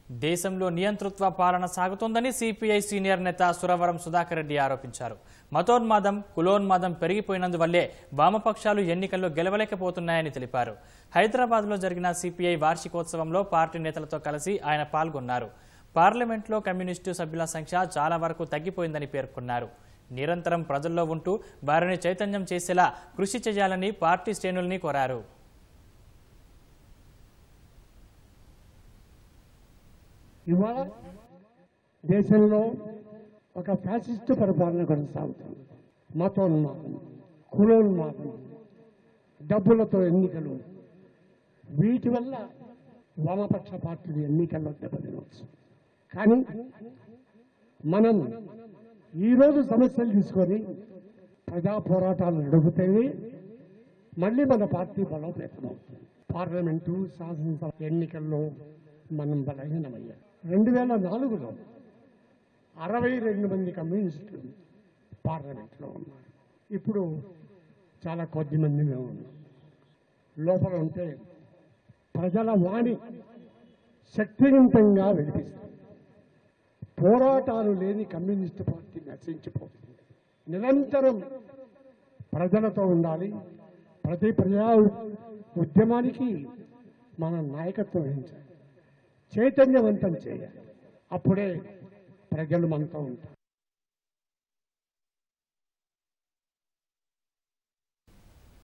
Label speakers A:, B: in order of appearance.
A: దేశంలో నియంతృత్వ పాలన సాగుతోందని సిపిఐ సీనియర్ నేత సురవరం సుధాకర్ రెడ్డి ఆరోపించారు మతోన్మాదం కులోన్మాదం పెరిగిపోయినందువల్లే వామపక్షాలు ఎన్నికల్లో గెలవలేకపోతున్నాయని తెలిపారు హైదరాబాద్లో జరిగిన సిపిఐ వార్షికోత్సవంలో పార్టీ నేతలతో కలిసి ఆయన పాల్గొన్నారు పార్లమెంట్లో కమ్యూనిస్టు సభ్యుల సంఖ్య చాలా వరకు తగ్గిపోయిందని పేర్కొన్నారు నిరంతరం ప్రజల్లో ఉంటూ వారిని చైతన్యం చేసేలా కృషి చేయాలని పార్టీ శ్రేణుల్ని కోరారు
B: ఇవాళ దేశంలో ఒక ఫ్యాసిస్ట్ పరిపాలన కొనసాగుతుంది మతోన్మాదం కులోన్మాదం డబ్బులతో ఎన్నికలు వీటి వల్ల వామపక్ష పార్టీలు ఎన్నికల్లో దెబ్బతినవచ్చు కానీ మనం ఈరోజు సమస్యలు తీసుకొని ప్రజా పోరాటాలు నడుపుతేనే మళ్ళీ మన పార్టీ బలోపేతం అవుతుంది పార్లమెంటు శాసనసభ ఎన్నికల్లో మనం బలహీనమయ్యాం రెండు వేల నాలుగులో అరవై రెండు మంది కమ్యూనిస్టులు పార్లమెంట్లో ఉన్నారు ఇప్పుడు చాలా కొద్ది మందిమే ఉన్నాం లోపల ఉంటే ప్రజల వాణి శక్తివంతంగా వినిపిస్తుంది పోరాటాలు లేని కమ్యూనిస్టు పార్టీ నశించిపోతుంది నిరంతరం ప్రజలతో ఉండాలి ప్రతి ప్రజా ఉద్యమానికి మనం నాయకత్వం వహించాలి చైతన్యవంతం చేయాలి అప్పుడే ప్రజలు మనతో ఉంటారు